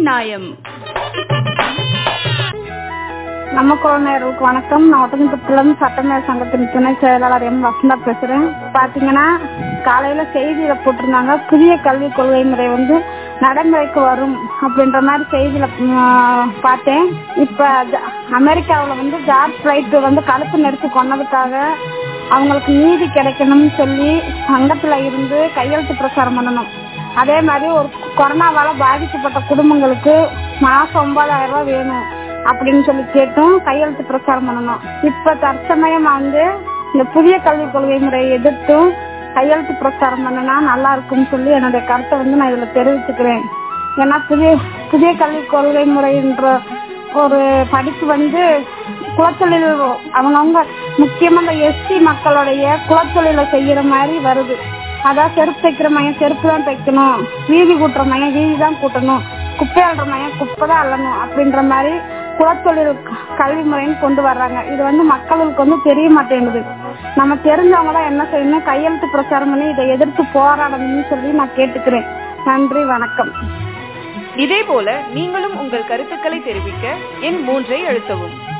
நியாயம் நம்ம குழந்தைகளுக்கு வணக்கம் நான் ஒட்டஞ்சத்திரம் சட்டமேல் சங்கத்தின் துணை செயலாளர் எம் வசந்தா பேசுறேன் பாத்தீங்கன்னா காலையில செய்தியில போட்டிருந்தாங்க புதிய கல்விக் கொள்கை முறை வந்து நடைமுறைக்கு வரும் அப்படின்ற மாதிரி செய்தியில ம், பார்த்தேன் இப்ப ஜ- அமெரிக்காவுல வந்து ஜார்ஜ் பிளைட் வந்து கழுத்து நெரிச்சு கொன்னதுக்காக அவங்களுக்கு நீதி கிடைக்கணும்னு சொல்லி சங்கத்துல இருந்து கையெழுத்து பிரச்சாரம் பண்ணணும் அதே மாதிரி ஒரு கொரோனாவால பாதிக்கப்பட்ட குடும்பங்களுக்கு மாசம் ஒன்பதாயிரம் ரூபாய் வேணும் அப்படின்னு சொல்லி கேட்டும் கையெழுத்து பிரச்சாரம் பண்ணணும் இப்ப தற்சமயமா வந்து இந்த புதிய கல்விக் கொள்கை முறையை எதிர்த்தும் கையெழுத்து பிரச்சாரம் பண்ணனா நல்லா இருக்கும்னு சொல்லி என்னுடைய கருத்தை வந்து நான் இதுல தெரிவிச்சுக்கிறேன் ஏன்னா புதிய புதிய கல்விக் கொள்கை முறைன்ற ஒரு படிப்பு வந்து குலத்தொழில் அவங்கவுங்க முக்கியமா இந்த எஸ்சி மக்களுடைய குலத்தொழில செய்யற மாதிரி வருது அதான் செருப்பு தைக்கிற மையம் செருப்பு தான் தைக்கணும் வீதி கூட்டுற மையம் வீதி தான் கூட்டணும் குப்பை அள்ளுற மையம் குப்பை தான் அள்ளணும் அப்படின்ற மாதிரி குலத்தொழில் க- கல்வி முறைன்னு கொண்டு வர்றாங்க இது வந்து மக்களுக்கு வந்து தெரிய மாட்டேங்குது நம்ம தெரிஞ்சவங்க தான் என்ன செய்யணும் கையெழுத்து பிரச்சாரம் பண்ணி இதை எதிர்த்து போராடணும்னு சொல்லி நான் கேட்டுக்கிறேன் நன்றி வணக்கம் இதே போல நீங்களும் உங்கள் கருத்துக்களை தெரிவிக்க எண் மூன்றை அழுத்தவும்